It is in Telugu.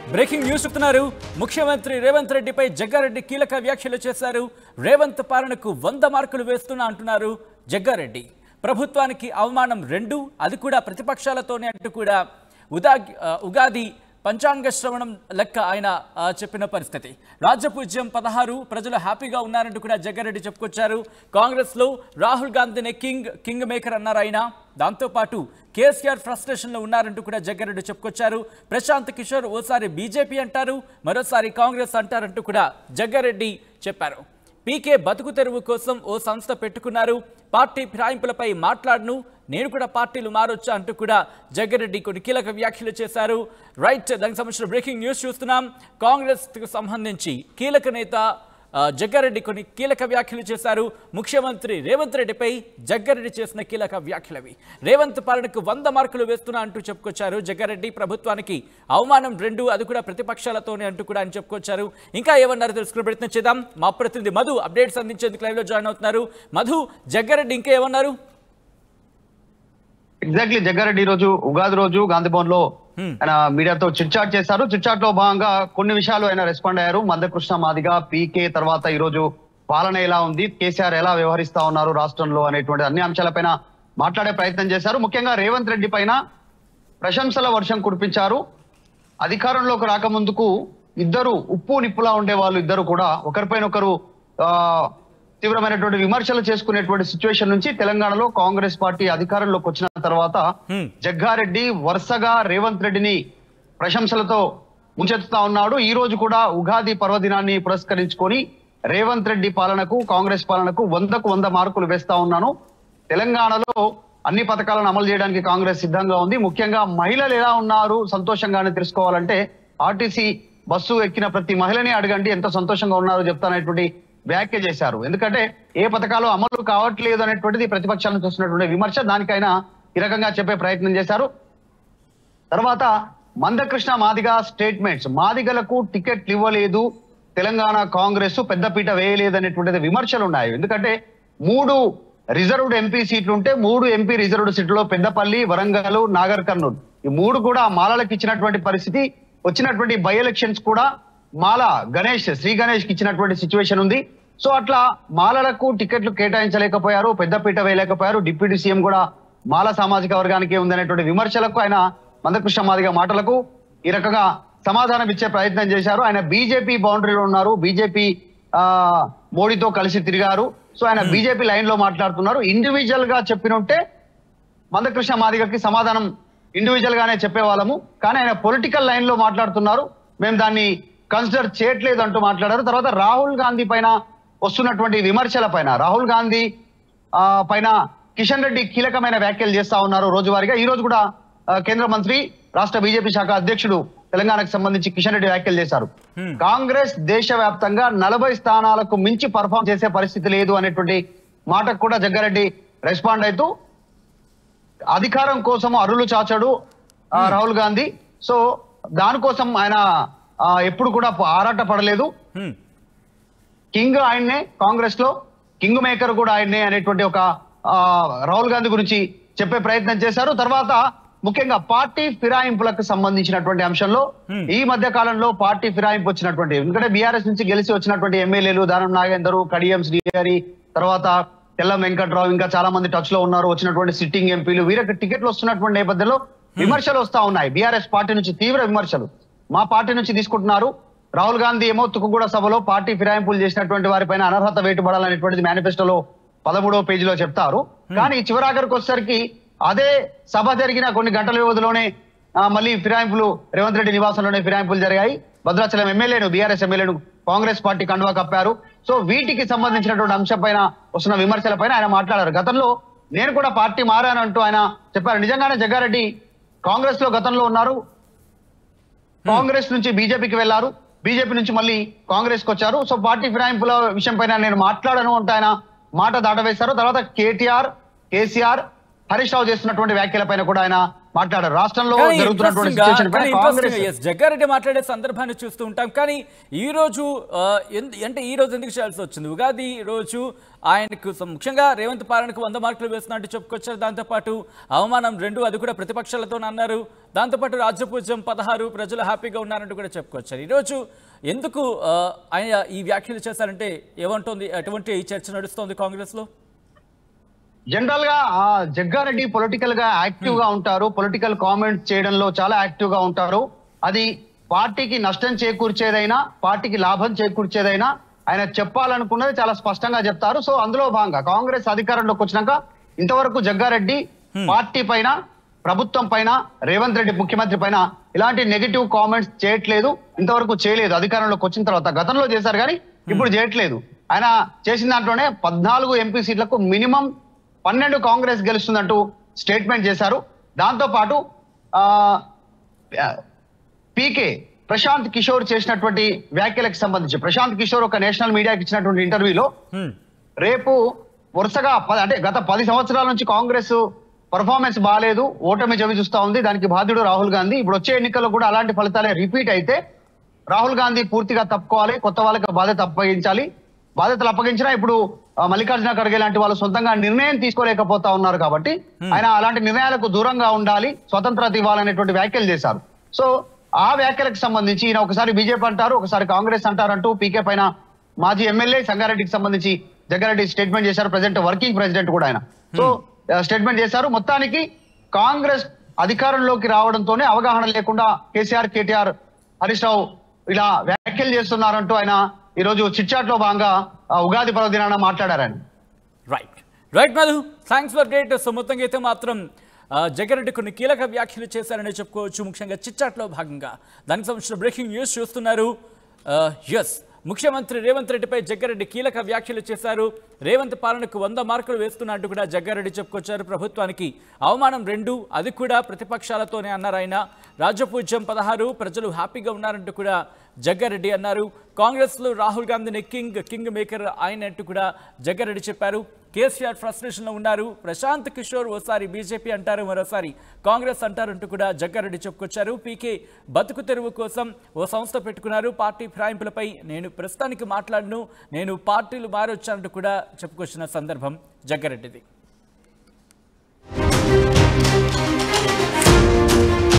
బ్రేకింగ్ న్యూస్ చెప్తున్నారు ముఖ్యమంత్రి రేవంత్ రెడ్డిపై జగ్గారెడ్డి కీలక వ్యాఖ్యలు చేశారు రేవంత్ పాలనకు వంద మార్కులు వేస్తున్నా అంటున్నారు జగ్గారెడ్డి ప్రభుత్వానికి అవమానం రెండు అది కూడా ప్రతిపక్షాలతోనే అంటూ కూడా ఉదా ఆ, ఉగాది పంచాంగ శ్రవణం లెక్క ఆయన ఆ, చెప్పిన పరిస్థితి రాజ్యపూజ్యం పదహారు ప్రజలు హ్యాపీగా ఉన్నారంటూ కూడా జగ్గారెడ్డి చెప్పుకొచ్చారు కాంగ్రెస్లో రాహుల్ గాంధీని కింగ్ కింగ్ మేకర్ అన్నారు ఆయన దాంతోపాటు కేసీఆర్ ఫ్రస్ట్రేషన్లో ఉన్నారంటూ కూడా జగ్గారెడ్డి చెప్పుకొచ్చారు ప్రశాంత్ కిషోర్ ఓసారి బీజేపీ అంటారు మరోసారి కాంగ్రెస్ అంటారంటూ కూడా జగ్గారెడ్డి చెప్పారు పీకే బతుకు తెరువు కోసం ఓ సంస్థ పెట్టుకున్నారు పార్టీ ఫిరాయింపులపై మాట్లాడను నేను కూడా పార్టీలు మారొచ్చా అంటూ కూడా జగ్గారెడ్డి కొన్ని కీలక వ్యాఖ్యలు చేశారు రైట్ దానికి సంబంధించిన బ్రేకింగ్ న్యూస్ చూస్తున్నాం కాంగ్రెస్కు సంబంధించి కీలక నేత ఆ, జగ్గారెడ్డి కొన్ని కీలక వ్యాఖ్యలు చేశారు ముఖ్యమంత్రి రేవంత్ రెడ్డిపై జగ్గారెడ్డి చేసిన కీలక వ్యాఖ్యలవి రేవంత్ పాలనకు వంద మార్కులు వేస్తున్నా అంటూ చెప్పుకొచ్చారు జగ్గారెడ్డి ప్రభుత్వానికి అవమానం రెండు అది కూడా ప్రతిపక్షాలతోనే అంటూ కూడా ఆయన చెప్పుకొచ్చారు ఇంకా ఏమన్నారు తెలుసుకునే ప్రయత్నం చేద్దాం మా ప్రతినిధి మధు అప్డేట్స్ అందించేందుకు లైవ్ లో జాయిన్ అవుతున్నారు మధు జగ్గారెడ్డి ఇంకా ఏమన్నారు ఎగ్జాక్ట్లీ జగ్గారెడ్డి ఈ రోజు ఉగాది రోజు గాంధీ భవన్ లో Hmm. ఆయన మీడియాతో చిట్చాట్ చేశారు చిట్చాట్ లో భాగంగా కొన్ని విషయాలు ఆయన రెస్పాండ్ అయ్యారు మందకృష్ణ మాదిగా పీకే తర్వాత ఈ రోజు పాలన ఎలా ఉంది కేసీఆర్ ఎలా వ్యవహరిస్తా ఉన్నారు రాష్ట్రంలో అనేటువంటి అన్ని అంశాలపైన మాట్లాడే ప్రయత్నం చేశారు ముఖ్యంగా రేవంత్ రెడ్డి పైన ప్రశంసల వర్షం కురిపించారు అధికారంలోకి రాకముందుకు ఇద్దరు ఉప్పు నిప్పులా ఉండే వాళ్ళు ఇద్దరు కూడా ఒకరిపైన ఒకరు ఆ, తీవ్రమైనటువంటి విమర్శలు చేసుకునేటువంటి సిచ్యువేషన్ నుంచి తెలంగాణలో కాంగ్రెస్ పార్టీ అధికారంలోకి వచ్చిన తర్వాత Hmm. జగ్గారెడ్డి వరుసగా రేవంత్ రెడ్డిని ప్రశంసలతో ముంచెత్తుతా ఉన్నాడు ఈ రోజు కూడా ఉగాది పర్వదినాన్ని పురస్కరించుకొని రేవంత్ రెడ్డి పాలనకు కాంగ్రెస్ పాలనకు వందకు వంద మార్కులు వేస్తా ఉన్నాను తెలంగాణలో అన్ని పథకాలను అమలు చేయడానికి కాంగ్రెస్ సిద్ధంగా ఉంది ముఖ్యంగా మహిళలు ఎలా ఉన్నారు సంతోషంగానే తెలుసుకోవాలంటే ఆర్టీసీ బస్సు ఎక్కిన ప్రతి మహిళని అడగండి ఎంత సంతోషంగా ఉన్నారో చెప్తానటువంటి వ్యాఖ్య చేశారు ఎందుకంటే ఏ పథకాలు అమలు కావట్లేదు అనేటువంటిది ప్రతిపక్షాల నుంచి వస్తున్నటువంటి విమర్శ దానికైనా ఈ రకంగా చెప్పే ప్రయత్నం చేశారు తర్వాత మందకృష్ణ మాదిగ స్టేట్మెంట్స్ మాదిగలకు టికెట్లు ఇవ్వలేదు తెలంగాణ కాంగ్రెస్ పెద్దపీట వేయలేదు అనేటువంటిది విమర్శలు ఉన్నాయి ఎందుకంటే మూడు రిజర్వ్డ్ ఎంపీ సీట్లు ఉంటే మూడు ఎంపీ రిజర్వ్డ్ సీట్లలో పెద్దపల్లి వరంగల్ నాగర్ కర్నూలు ఈ మూడు కూడా మాలలకు ఇచ్చినటువంటి పరిస్థితి వచ్చినటువంటి బై ఎలక్షన్స్ కూడా మాల గణేష్ శ్రీ గణేష్ కి ఇచ్చినటువంటి సిచ్యువేషన్ ఉంది సో అట్లా మాలలకు టికెట్లు కేటాయించలేకపోయారు పెద్దపీట వేయలేకపోయారు డిప్యూటీ సీఎం కూడా మాల సామాజిక వర్గానికి ఉందనేటువంటి విమర్శలకు ఆయన మందకృష్ణ మాదిగ మాటలకు ఈ రకంగా సమాధానం ఇచ్చే ప్రయత్నం చేశారు ఆయన బీజేపీ బౌండరీలో ఉన్నారు బీజేపీ ఆ మోడీతో కలిసి తిరిగారు సో ఆయన బీజేపీ లైన్ లో మాట్లాడుతున్నారు ఇండివిజువల్ గా చెప్పినుంటే మందకృష్ణ మాదిగకి సమాధానం ఇండివిజువల్ గానే చెప్పేవాళ్ళము కానీ ఆయన పొలిటికల్ లైన్ లో మాట్లాడుతున్నారు మేము దాన్ని కన్సిడర్ చేయట్లేదు అంటూ మాట్లాడారు తర్వాత రాహుల్ గాంధీ పైన వస్తున్నటువంటి విమర్శల పైన రాహుల్ గాంధీ ఆ, పైన కిషన్ రెడ్డి కీలకమైన వ్యాఖ్యలు చేస్తా ఉన్నారు రోజువారీగా ఈ రోజు కూడా ఆ, కేంద్ర మంత్రి రాష్ట్ర బీజేపీ శాఖ అధ్యక్షుడు తెలంగాణకు సంబంధించి కిషన్ రెడ్డి వ్యాఖ్యలు చేశారు Hmm. కాంగ్రెస్ దేశవ్యాప్తంగా నలభై స్థానాలకు మించి పర్ఫామ్ చేసే పరిస్థితి లేదు అనేటువంటి మాటకు కూడా జగ్గారెడ్డి రెస్పాండ్ అవుతూ అధికారం కోసం అరులు చాచడు ఆ, రాహుల్ గాంధీ సో దానికోసం ఆయన ఆ, ఎప్పుడు కూడా ఆరాట పడలేదు హ్మ్. కింగ్ ఆయన్నే కాంగ్రెస్ లో కింగ్ మేకర్ కూడా ఆయన్నే అనేటువంటి ఒక ఆ, రాహుల్ గాంధీ గురించి చెప్పే ప్రయత్నం చేశారు తర్వాత ముఖ్యంగా పార్టీ ఫిరాయింపులకు సంబంధించినటువంటి అంశంలో Hmm. ఈ మధ్య కాలంలో పార్టీ ఫిరాయింపు వచ్చినటువంటి ఎందుకంటే బీఆర్ఎస్ నుంచి గెలిచి వచ్చినటువంటి ఎమ్మెల్యేలు దానం నాగేందర్ కడియం శ్రీహరి తర్వాత తెల్లం వెంకట్రావు ఇంకా చాలా మంది టచ్ లో ఉన్నారు వచ్చినటువంటి సిట్టింగ్ ఎంపీలు వీరికి టికెట్లు వస్తున్నటువంటి నేపథ్యంలో విమర్శలు వస్తా ఉన్నాయి బీఆర్ఎస్ పార్టీ నుంచి తీవ్ర విమర్శలు మా పార్టీ నుంచి తీసుకుంటున్నారు రాహుల్ గాంధీ ఏమో తుకుగూడ సభలో పార్టీ ఫిరాయింపులు చేసినటువంటి వారిపైన అనర్హత వేటుపడాలనేటువంటిది మేనిఫెస్టోలో పదమూడవ పేజీలో చెప్తారు కానీ చివరాఖరికి వచ్చేసరికి అదే సభ జరిగిన కొన్ని గంటల వ్యవధిలోనే ఆ, మళ్ళీ ఫిరాయింపులు రేవంత్ రెడ్డి నివాసంలోనే ఫిరాయింపులు జరిగాయి భద్రాచలం ఎమ్మెల్యేను బీఆర్ఎస్ ఎమ్మెల్యేను కాంగ్రెస్ పార్టీ కండువా కప్పారు సో వీటికి సంబంధించినటువంటి అంశం పైన వస్తున్న విమర్శలపైన ఆయన మాట్లాడారు గతంలో నేను కూడా పార్టీ మారానంటూ ఆయన చెప్పారు నిజంగానే జగ్గారెడ్డి కాంగ్రెస్ లో గతంలో ఉన్నారు కాంగ్రెస్ నుంచి బీజేపీకి వెళ్లారు బీజేపీ నుంచి మళ్ళీ కాంగ్రెస్ కి వచ్చారు సో పార్టీ ఫిరాయింపుల విషయం పైన నేను మాట్లాడను అంటూ ఆయన మాట దాటవేశారు తర్వాత కేటీఆర్ కేసీఆర్ హరీష్ రావు చేస్తున్నటువంటి వ్యాఖ్యలపైన కూడా ఆయన మాట్లాడారు రాష్ట్రంలో కానీ జరుగుతున్నటువంటి interesting గా- సిచ్యువేషన్ పై కానీ కాంగ్రెస్ interesting గా, yes, జగ్గారెడ్డి మాట్లాడే సందర్భాన్ని చూస్తూ ఉంటాం కానీ ఈ రోజు ఆ, ఎందు- అంటే ఈ రోజు ఎందుకు చేయాల్సి వచ్చింది ఉగాది రోజు ఆయనకు సం- ముఖ్యంగా రేవంత్ పాలనకు వంద మార్కులు వేస్తున్నట్టు చెప్పుకొచ్చారు దాంతోపాటు అవమానం రెండు అది కూడా ప్రతిపక్షాలతో అన్నారు దాంతోపాటు రాజ్యపూజ్యం పదహారు ప్రజలు హ్యాపీగా ఉన్నారంటూ కూడా చెప్పుకొచ్చారు ఈరోజు ఎందుకు ఆ, ఆయన ఈ వ్యాఖ్యలు చేశారంటే ఏమంటోంది అటువంటి ఈ చర్చ నడుస్తోంది కాంగ్రెస్లో జనరల్ గా ఆ జగ్గారెడ్డి పొలిటికల్ గా యాక్టివ్ గా ఉంటారు పొలిటికల్ కామెంట్స్ చేయడంలో చాలా యాక్టివ్ గా ఉంటారు అది పార్టీకి నష్టం చేకూర్చేదైనా పార్టీకి లాభం చేకూర్చేదైనా ఆయన చెప్పాలనుకున్నది చాలా స్పష్టంగా చెప్తారు సో అందులో భాగంగా కాంగ్రెస్ అధికారంలోకి వచ్చినాక ఇంతవరకు జగ్గారెడ్డి పార్టీ పైన ప్రభుత్వం పైన రేవంత్ రెడ్డి ముఖ్యమంత్రి పైన ఇలాంటి నెగిటివ్ కామెంట్స్ చేయట్లేదు ఇంతవరకు చేయలేదు అధికారంలోకి వచ్చిన తర్వాత గతంలో చేశారు కానీ ఇప్పుడు చేయట్లేదు ఆయన చేసిన దాంట్లోనే పద్నాలుగు ఎంపీ సీట్లకు మినిమం పన్నెండు కాంగ్రెస్ గెలుస్తుందంటూ స్టేట్మెంట్ చేశారు దాంతో పాటు ఆ, పీకే ప్రశాంత్ కిషోర్ చేసినటువంటి వ్యాఖ్యలకు సంబంధించి ప్రశాంత్ కిషోర్ ఒక నేషనల్ మీడియాకి ఇచ్చినటువంటి ఇంటర్వ్యూలో హ్మ్. రేపు వరుసగా ప- అంటే గత పది సంవత్సరాల నుంచి కాంగ్రెస్ పర్ఫార్మెన్స్ బాగాలేదు ఓటమి చవి చూస్తా ఉంది దానికి బాధ్యుడు రాహుల్ గాంధీ ఇప్పుడు వచ్చే ఎన్నికల్లో కూడా అలాంటి ఫలితాలే రిపీట్ అయితే రాహుల్ గాంధీ పూర్తిగా తప్పుకోవాలి కొత్త వాళ్ళకి బాధ్యత అప్పగించాలి బాధ్యతలు అప్పగించినా ఇప్పుడు ఆ, మల్లికార్జున ఖర్గే లాంటి వాళ్ళు సొంతంగా నిర్ణయం తీసుకోలేకపోతా ఉన్నారు కాబట్టి ఆయన అలాంటి నిర్ణయాలకు దూరంగా ఉండాలి స్వతంత్రత ఇవ్వాలనేటువంటి వ్యాఖ్యలు చేశారు సో ఆ వ్యాఖ్యలకు సంబంధించి ఈయన ఒకసారి బీజేపీ అంటారు ఒకసారి కాంగ్రెస్ అంటారంటూ పీకే పైన మాజీ ఎమ్మెల్యే సంగారెడ్డికి సంబంధించి జగ్గారెడ్డి స్టేట్మెంట్ చేశారు ప్రెసిడెంట్ వర్కింగ్ ప్రెసిడెంట్ కూడా ఆయన సో స్టేట్మెంట్ చేశారు మొత్తానికి కాంగ్రెస్ అధికారంలోకి రావడంతోనే అవగాహన లేకుండా కేసీఆర్ కేటీఆర్ హరీష్ రావు ఇలా వ్యాఖ్యలు చేస్తున్నారంటూ ఆయన ఈ రోజు చిట్చాట్ లో భాగంగా ఆ, ఉగాది పర్వదినాన మాట్లాడారని right right Madhu thanks for date so మొత్తంగా అయితే మాత్రం ఆ, జగ్గారెడ్డి కొన్ని కీలక వ్యాఖ్యలు చేశారని చెప్పుకోవచ్చు ముఖ్యంగా చిచ్చాట్లో భాగంగా దానికి సంబంధించిన బ్రేకింగ్ న్యూస్ చూస్తున్నారు ఎస్ ముఖ్యమంత్రి రేవంత్ రెడ్డిపై జగ్గారెడ్డి కీలక వ్యాఖ్యలు చేశారు రేవంత్ పాలనకు వంద మార్కులు వేస్తున్నట్టు కూడా జగ్గారెడ్డి చెప్పుకొచ్చారు ప్రభుత్వానికి అవమానం రెండు అది కూడా ప్రతిపక్షాలతోనే అన్నారు ఆయన రాజ్యపూజ్యం పదహారు ప్రజలు హ్యాపీగా ఉన్నారంటూ కూడా జగ్గారెడ్డి అన్నారు కాంగ్రెస్లో రాహుల్ గాంధీని కింగ్ కింగ్ మేకర్ అయినట్టు కూడా జగ్గారెడ్డి చెప్పారు కేసీఆర్ ఫ్రస్ట్రేషన్లో ఉన్నారు ప్రశాంత్ కిషోర్ ఓసారి బీజేపీ అంటారు మరోసారి కాంగ్రెస్ అంటారంటూ కూడా జగ్గారెడ్డి చెప్పుకొచ్చారు పీకే బతుకు తెరువు కోసం ఓ సంస్థ పెట్టుకున్నారు పార్టీ ఫిరాయింపులపై నేను ప్రస్తుతానికి మాట్లాడను నేను పార్టీలు మారొచ్చానంటూ కూడా చెప్పుకొచ్చిన సందర్భం జగ్గారెడ్డిది